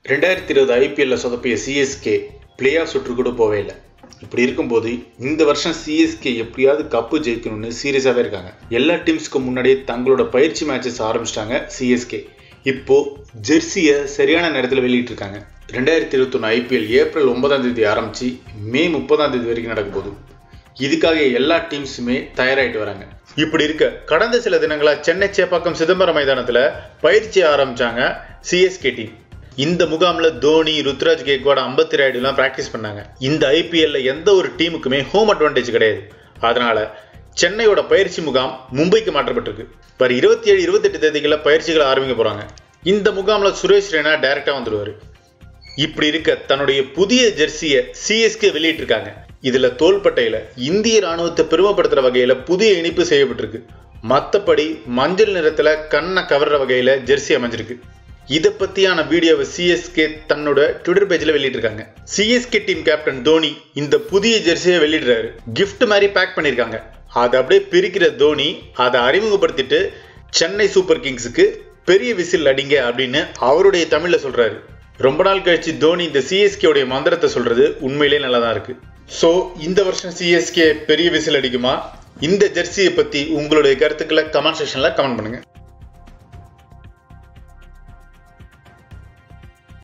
ரெண்டாயிரத்தி இருபது ஐபிஎல்ல சொதப்பிய சிஎஸ்கே பிளே ஆஃப் சுற்று கூட போவே இல்லை இப்படி இருக்கும்போது இந்த வருஷம் சிஎஸ்கே எப்படியாவது கப்பு ஜெயிக்கணும்னு சீரியஸாகவே இருக்காங்க எல்லா டீம்ஸ்க்கு முன்னாடியே தங்களோட பயிற்சி மேட்சஸ் ஆரம்பிச்சிட்டாங்க சிஎஸ்கே இப்போ ஜெர்சியை சரியான நேரத்தில் வெளியிட்டிருக்காங்க ரெண்டாயிரத்தி இருபத்தொன்று ஐபிஎல் ஏப்ரல் ஒன்பதாம் தேதி ஆரம்பிச்சு மே முப்பதாம் தேதி வரைக்கும் நடக்க போகுது இதுக்காக எல்லா டீம்ஸுமே தயாராகிட்டு வராங்க இப்படி இருக்க கடந்த சில தினங்களா சென்னை சேப்பாக்கம் சிதம்பரம் மைதானத்தில் பயிற்சி ஆரம்பிச்சாங்க சிஎஸ்கே டீம் இந்த முகாமில் தோனி ருத்ராஜ் கேக்வாட் அம்பத்தி ராயுடுலாம் ப்ராக்டிஸ் பண்ணாங்க இந்த ஐபிஎல்ல எந்த ஒரு டீமுக்குமே ஹோம் அட்வான்டேஜ் கிடையாது அதனால சென்னையோட பயிற்சி முகாம் மும்பைக்கு மாற்றப்பட்டிருக்கு வர இருபத்தி ஏழு இருபத்தெட்டு தேதிகளில் பயிற்சிகளை ஆரம்பிக்க போறாங்க இந்த முகாமில் சுரேஷ் ரெய்னா டைரக்டா வந்துடுவார் இப்படி இருக்க தன்னுடைய புதிய ஜெர்சியை சிஎஸ்கே வெளியிட்டிருக்காங்க இதுல தோள்பட்டையில இந்திய ராணுவத்தை பெருமைப்படுத்துற வகையில புதிய இணைப்பு செய்யப்பட்டிருக்கு மத்தபடி மஞ்சள் நிறத்துல கண்ணை கவர்ற வகையில ஜெர்சி அமைஞ்சிருக்கு இதை பத்தியான வீடியோவை சிஎஸ்கே தன்னோட ட்விட்டர் பேஜ்ல வெளியிட்டிருக்காங்க சிஎஸ்கே டீம் கேப்டன் தோனி இந்த புதிய ஜெர்சியை வெளியிடுறாரு கிஃப்ட் மாதிரி பேக் பண்ணிருக்காங்க அதை அப்படியே பிரிக்கிற தோனி அதை அறிமுகப்படுத்திட்டு சென்னை சூப்பர் கிங்ஸுக்கு பெரிய விசில் அடிங்க அப்படின்னு அவருடைய தமிழ்ல சொல்றாரு ரொம்ப நாள் கழிச்சு தோனி இந்த சிஎஸ்கே உடைய மந்திரத்தை சொல்றது உண்மையிலேயே நல்லா தான் இருக்கு ஸோ இந்த வருஷம் சிஎஸ்கே பெரிய விசில் அடிக்குமா இந்த ஜெர்சியை பத்தி உங்களுடைய கருத்துக்களை கமெண்ட் செக்ஷன்ல கமெண்ட் பண்ணுங்க